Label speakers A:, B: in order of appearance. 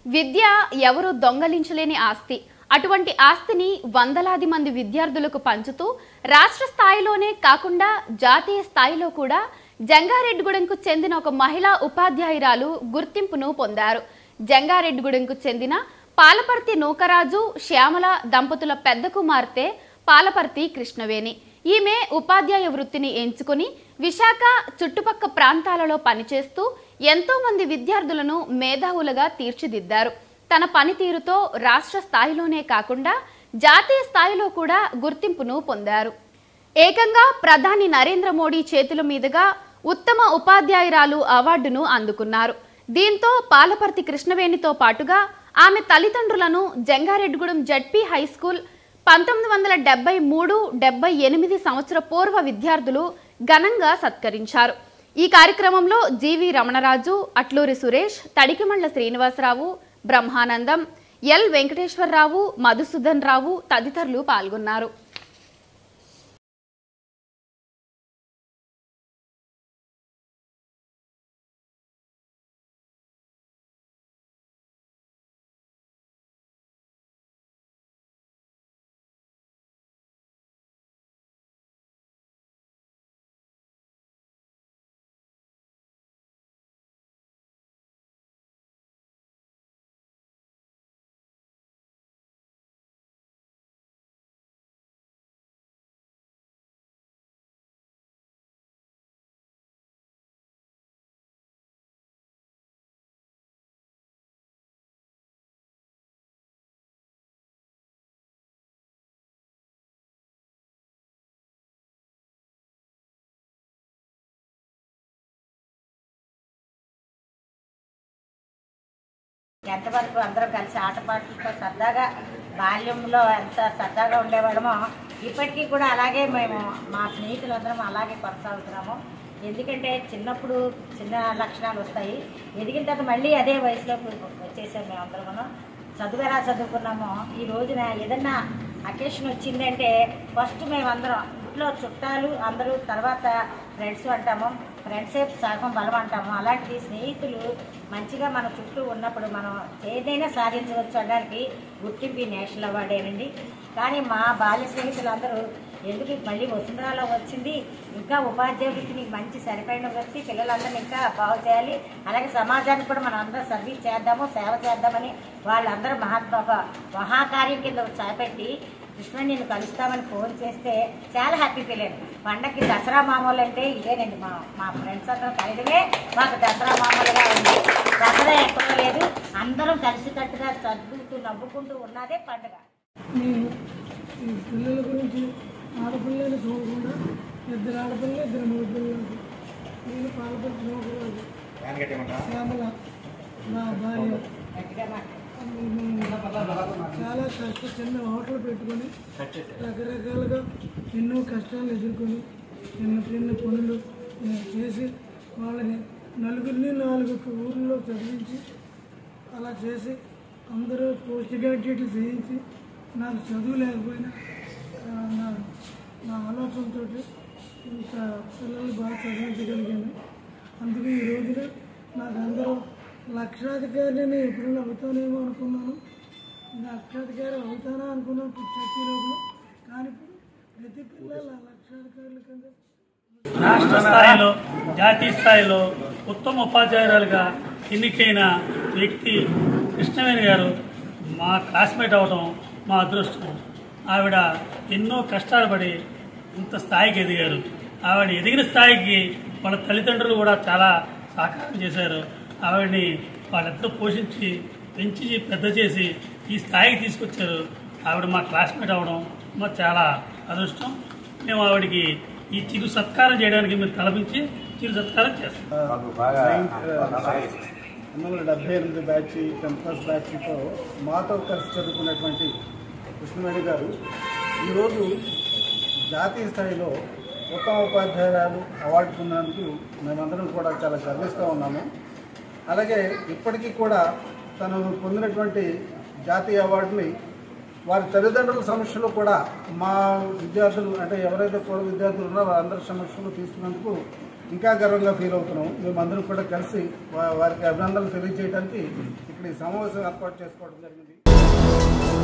A: విద్య ఎవరు దొంగలించలేని ఆస్తి అటువంటి ఆస్తిని వందలాది మంది విద్యార్థులకు పంచుతూ రాష్ట్ర స్థాయిలోనే కాకుండా జాతీయ స్థాయిలో కూడా జంగారెడ్డిగూడెంకు చెందిన ఒక మహిళా ఉపాధ్యాయురాలు గుర్తింపును పొందారు జంగారెడ్డిగూడెంకు చెందిన పాలపర్తి నూకరాజు శ్యామల దంపతుల పెద్ద కుమార్తె పాలపర్తి కృష్ణవేణి ఈమె ఉపాధ్యాయ వృత్తిని ఎంచుకుని విశాఖ చుట్టుపక్క ప్రాంతాలలో పనిచేస్తూ ఎంతో మంది విద్యార్థులను మేధావులుగా తీర్చిదిద్దారు తన పనితీరుతో రాష్ట్ర స్థాయిలోనే కాకుండా జాతీయ స్థాయిలో కూడా గుర్తింపును పొందారు ఏకంగా ప్రధాని నరేంద్ర మోడీ చేతుల మీదుగా ఉత్తమ ఉపాధ్యాయురాలు అవార్డును అందుకున్నారు దీంతో పాలపర్తి కృష్ణవేణితో పాటుగా ఆమె తల్లిదండ్రులను జంగారెడ్డిగూడెం జడ్పీ హై స్కూల్ పంతొమ్మిది వందల డెబ్బై మూడు డెబ్బై ఎనిమిది సంవత్సర పూర్వ విద్యార్థులు ఘనంగా సత్కరించారు ఈ కార్యక్రమంలో జీవి రమణరాజు అట్లూరి సురేష్ తడికిమళ్ల శ్రీనివాసరావు బ్రహ్మానందం ఎల్ వెంకటేశ్వరరావు మధుసూదన్ రావు తదితరులు పాల్గొన్నారు
B: ఎంతవరకు అందరం కలిసి ఆటపాటలతో సరదాగా బాల్యంలో ఎంత సరదాగా ఉండేవాళ్ళమో ఇప్పటికీ కూడా అలాగే మేము మా స్నేహితులందరం అలాగే కొనసాగుతున్నాము ఎందుకంటే చిన్నప్పుడు చిన్న లక్షణాలు వస్తాయి ఎదిగిన తర్వాత మళ్ళీ అదే వయసులోకి వచ్చేసాం మేము అందరము చదువు ఎలా చదువుకున్నామో ఈ రోజున ఏదన్నా అకేషన్ వచ్చిందంటే ఫస్ట్ మేమందరం ఇంట్లో చుట్టాలు అందరూ తర్వాత ఫ్రెండ్స్ అంటాము ఫ్రెండ్సే సగం బలం అంటాము అలాంటి స్నేహితులు మంచిగా మన చుట్టూ ఉన్నప్పుడు మనం ఏదైనా సాధించవచ్చు అనడానికి గుర్తింపు ఈ నేషనల్ అవార్డేనండి కానీ మా బాల్య స్నేహితులందరూ ఎందుకు మళ్ళీ వసుంధరాలో వచ్చింది ఇంకా ఉపాధ్యాయుడికి నీకు మంచి సరిపడిన వ్యక్తి పిల్లలందరినీ ఇంకా బాగు చేయాలి అలాగే సమాజానికి కూడా మనం అందరం సర్వీస్ చేద్దాము సేవ చేద్దామని వాళ్ళందరూ మహాత్మా ఒక మహాకార్యం కింద చేపట్టి కృష్ణ నేను కలుస్తామని ఫోన్ చేస్తే చాలా హ్యాపీ ఫీల్ అయ్యాను పండగకి దసరా మామూలు అంటే ఇదేనండి మా మా ఫ్రెండ్స్ అందరం కలిగనే మాకు దసరా మామూలుగా ఉంది దసరా ఎక్కడో లేదు అందరం కలిసికట్టుగా చదువుతూ నవ్వుకుంటూ ఉన్నదే పండుగ
C: నేను ఈ పిల్లల గురించి ఆడపిల్లలు చూడకుండా ఇద్దరు ఆడపిల్లలు ఇద్దరు మూడు పిల్లలు నేను పాల్పంచిన ఒకరోజు శ్యామల నా భార్య
B: గట్టిగా మాట్లాడు.
C: మేము చాలా కష్ట చిన్న హోటల్ పెట్టుకొని రకరకాలుగా ఎన్నో కష్టాలు ఎదుర్కొని చిన్న చిన్న పనులు ఆ, చేసి వాళ్ళని నలుగురిని నాలుగు ఊర్లో చదివించి అలా చేసి అందరూ పోస్ట్ గ్రాడ్యుయేట్లు చేయించి నాకు చదువు లేకపోయినా ఆ, నా నా ఆలోచనతో ఇంత పిల్లల్ని బాగా చదివించగలిగాను అందుకే ఈ రోజున నాకు అందరూ లక్షాధికారిని ఎప్పుడైనా అవుతానేమో అనుకున్నాను లక్షాధికారి అవుతానా అనుకున్నాను చర్చి లోపల కానీ ఇప్పుడు ప్రతి పిల్లల లక్షాధికారుల కింద
D: రాష్ట్ర స్థాయిలో జాతీయ స్థాయిలో ఉత్తమ ఉపాధ్యాయురాలుగా ఎన్నికైన వ్యక్తి కృష్ణవేణి గారు మా క్లాస్మేట్ అవడం మా అదృష్టం ఆవిడ ఎన్నో కష్టాలు పడి ఇంత స్థాయికి ఎదిగారు ఆవిడ ఎదిగిన స్థాయికి వాళ్ళ తల్లిదండ్రులు కూడా చాలా సహకారం చేశారు ఆవిడని వాళ్ళిద్దరూ పోషించి పెంచి పెద్ద చేసి ఈ స్థాయికి తీసుకొచ్చారు ఆవిడ మా క్లాస్మేట్ అవడం మా చాలా అదృష్టం మేము ఆవిడకి ఈ చిరు సత్కారం చేయడానికి మేము తలపించి చిరు సత్కారం చేస్తాం
E: మాకు బాగా
F: పంతొమ్మిది వందల డెబ్బై ఎనిమిది బ్యాచ్ టెన్త్ క్లాస్ బ్యాచ్తో మాతో కలిసి చదువుకున్నటువంటి కృష్ణవేణి గారు ఈరోజు జాతీయ స్థాయిలో ఉత్తమ ఉపాధ్యాయురాలు అవార్డు పొందినందుకు మేమందరం కూడా చాలా గర్విస్తూ ఉన్నాము అలాగే ఇప్పటికీ కూడా తను పొందినటువంటి జాతీయ అవార్డుని వారి తల్లిదండ్రుల సమక్షంలో కూడా మా విద్యార్థులు అంటే ఎవరైతే పూర్వ విద్యార్థులు ఉన్నారో వారందరి సమక్షంలో తీసుకున్నందుకు ఇంకా గర్వంగా ఫీల్ అవుతున్నాం మేమందరం కూడా కలిసి వా- వారికి అభినందనలు తెలియజేయడానికి ఇక్కడ ఈ సమావేశం ఏర్పాటు చేసుకోవడం జరిగింది